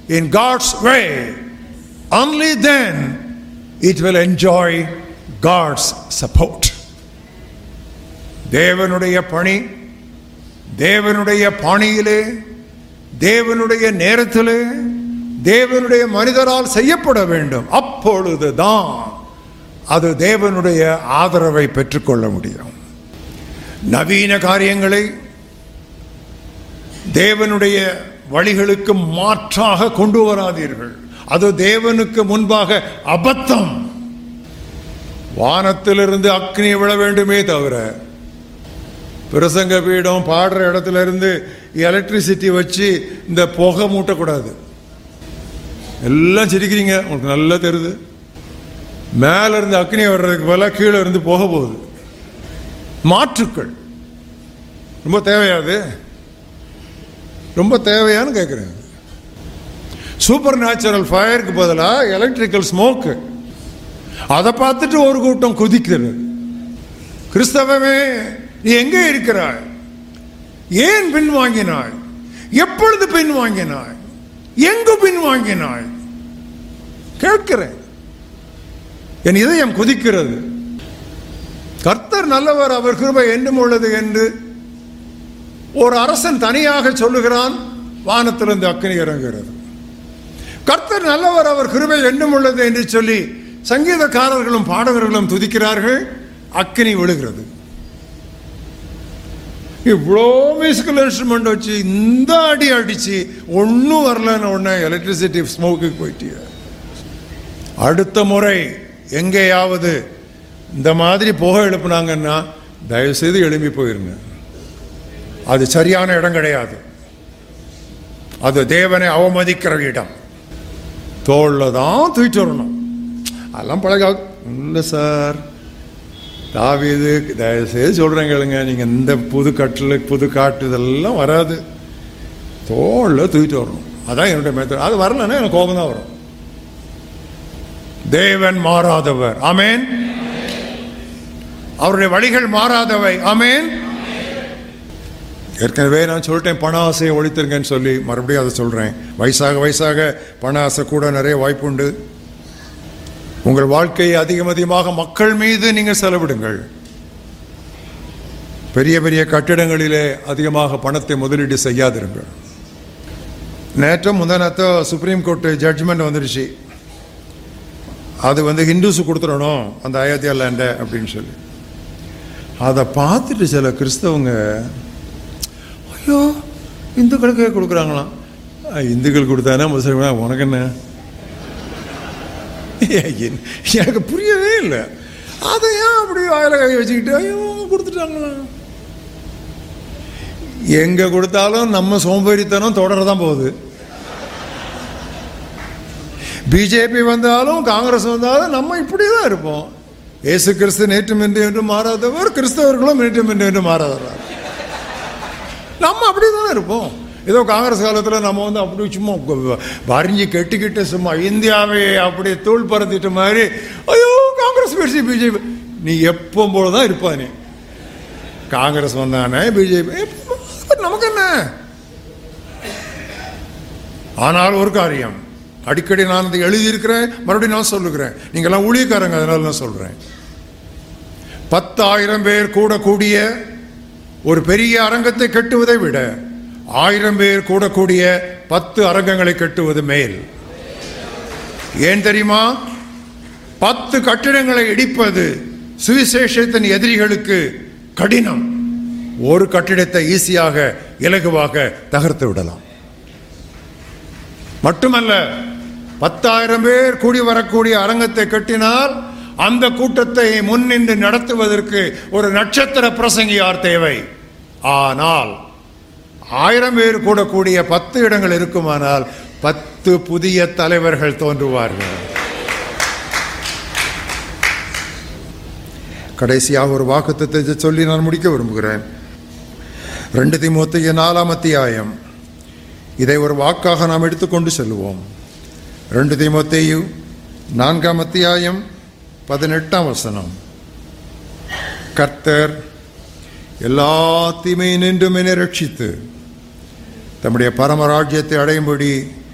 in God's way, only then it will enjoy God's support. தேவனுடைய பணி தேவனுடைய பாணியிலே தேவனுடைய நேரத்திலே தேவனுடைய மனிதரால் செய்யப்பட வேண்டும் அப்பொழுதுதான் அது தேவனுடைய ஆதரவை பெற்றுக்கொள்ள முடியும் நவீன காரியங்களை தேவனுடைய வழிகளுக்கு மாற்றாக கொண்டு வராதீர்கள் அது தேவனுக்கு முன்பாக அபத்தம் வானத்திலிருந்து அக்னி விழ வேண்டுமே தவிர பிரசங்க பீடம் பாடுற இடத்துல இருந்து எலக்ட்ரிசிட்டி வச்சு இந்த புகை மூட்டக்கூடாது எல்லாம் சிரிக்கிறீங்க உங்களுக்கு நல்லா தெரியுது மேல இருந்து அக்னி வர்றதுக்கு பதிலாக கீழே இருந்து போக போகுது மாற்றுக்கள் ரொம்ப தேவையாது ரொம்ப தேவையான்னு கேட்குறேன் சூப்பர் நேச்சுரல் ஃபயருக்கு பதிலாக எலக்ட்ரிக்கல் ஸ்மோக்கு அதை பார்த்துட்டு ஒரு கூட்டம் குதிக்கிறது கிறிஸ்தவமே நீ எங்கே இருக்கிறாய் ஏன் பின்வாங்கினாய் எப்பொழுது பின்வாங்கினாய் எங்கு பின்வாங்கினாய் கேட்கிறேன் என் இதயம் குதிக்கிறது கர்த்தர் நல்லவர் அவர் கிருபை என்றும் உள்ளது என்று ஒரு அரசன் தனியாக சொல்லுகிறான் வானத்திலிருந்து அக்கினி இறங்குகிறது கர்த்தர் நல்லவர் அவர் கிருபை என்றும் உள்ளது என்று சொல்லி சங்கீதக்காரர்களும் பாடகர்களும் துதிக்கிறார்கள் அக்கினி விழுகிறது இவ்வளோ மியூசிக்கல் இன்ஸ்ட்ருமெண்ட் வச்சு இந்த அடி அடிச்சு ஒன்றும் வரலன்னு உடனே எலக்ட்ரிசிட்டி ஸ்மோக்குக்கு போயிட்டிய அடுத்த முறை எங்கேயாவது இந்த மாதிரி புகை எழுப்புனாங்கன்னா தயவுசெய்து எழும்பி போயிருங்க அது சரியான இடம் கிடையாது அது தேவனை அவமதிக்கிற இடம் தோளில் தான் தூக்கிட்டு வரணும் அதெல்லாம் பழக இல்லை சார் தாவீது தயவுசெய்து சொல்கிறேன் கேளுங்க நீங்கள் இந்த புது கட்டில் புது காட்டு இதெல்லாம் வராது தோளில் தூக்கிட்டு வரணும் அதான் என்னுடைய மெத்தட் அது வரலன்னா எனக்கு கோபம் தான் வரும் தேவன் மாறாதவர் ஆமேன் அவருடைய வழிகள் மாறாதவை ஆமேன் ஏற்கனவே நான் சொல்லிட்டேன் பண ஆசையை ஒழித்திருங்கன்னு சொல்லி மறுபடியும் அதை சொல்கிறேன் வயசாக வயசாக பண ஆசை கூட நிறைய வாய்ப்புண்டு உங்கள் வாழ்க்கையை அதிகம் அதிகமாக மக்கள் மீது நீங்கள் செலவிடுங்கள் பெரிய பெரிய கட்டிடங்களிலே அதிகமாக பணத்தை முதலீடு செய்யாதிருங்கள் நேற்று முந்தானத்தோ சுப்ரீம் கோர்ட்டு ஜட்ஜ்மெண்ட் வந்துடுச்சு அது வந்து ஹிந்துஸு கொடுத்துடணும் அந்த அயோத்தியா லேண்டை அப்படின்னு சொல்லி அதை பார்த்துட்டு சில கிறிஸ்தவங்க ஐயோ இந்துக்களுக்கே கொடுக்குறாங்களாம் அஹ், இந்துக்கள் கொடுத்தானே முஸ்லிம் உனக்கு என்ன என்- எனக்கு புரியவே இல்லை அதை ஏன் அப்படி வாயில கை வச்சுக்கிட்டு ஐயோ கொடுத்துட்டாங்களா எங்க கொடுத்தாலும் நம்ம சோம்பேறித்தனம் தொடரதான் போகுது பிஜேபி வந்தாலும் காங்கிரஸ் வந்தாலும் நம்ம இப்படி தான் இருப்போம் இயேசு கிறிஸ்து நேற்றும் என்று என்று மாறாதவர் கிறிஸ்தவர்களும் நேற்றும் என்று என்று மாறாதவர் நம்ம அப்படி தான் இருப்போம் ஏதோ காங்கிரஸ் காலத்தில் நம்ம வந்து அப்படி சும்மா க- வரிஞ்சு கெட்டிக்கிட்டு சும்மா இந்தியாவை அப்படி தூள் பறந்துட்ட மாதிரி ஐயோ காங்கிரஸ் பேசி பிஜேபி நீ எப்போ போல தான் இருப்பா நீ காங்கிரஸ் வந்தானே பிஜேபி நமக்கு என்ன ஆனால் ஒரு காரியம் அடிக்கடி நான் அதை எழுதியிருக்கிறேன் மறுபடியும் நான் சொல்லுகிறேன் நீங்கள்லாம் ஊழியக்காரங்க அதனால நான் சொல்கிறேன் பத்தாயிரம் பேர் கூடக்கூடிய ஒரு பெரிய அரங்கத்தை கட்டுவதை விட ஆயிரம் பேர் கூடக்கூடிய பத்து அரங்கங்களை கட்டுவது மேல் ஏன் தெரியுமா பத்து கட்டிடங்களை இடிப்பது சுவிசேஷத்தின் எதிரிகளுக்கு கடினம் ஒரு கட்டிடத்தை ஈஸியாக இலகுவாக தகர்த்து விடலாம் மட்டுமல்ல பத்தாயிரம் பேர் கூடி வரக்கூடிய அரங்கத்தை கட்டினால் அந்த கூட்டத்தை முன்னின்று நடத்துவதற்கு ஒரு நட்சத்திர பிரசங்கியார் தேவை ஆனால் ஆயிரம் பேர் கூடக்கூடிய பத்து இடங்கள் இருக்குமானால் பத்து புதிய தலைவர்கள் தோன்றுவார்கள் கடைசியாக ஒரு வாக்குத்தத்தை சொல்லி நான் முடிக்க விரும்புகிறேன் ரெண்டு திமுத்தைய நாலாம் அத்தியாயம் இதை ஒரு வாக்காக நாம் எடுத்துக்கொண்டு செல்வோம் ரெண்டு தீமோத்தேயு நான்காம் அத்தியாயம் பதினெட்டாம் வசனம் கர்த்தர் எல்லா தீமையினின்றும் என்னை ரட்சித்து தம்முடைய பரமராஜ்யத்தை அடையும்படி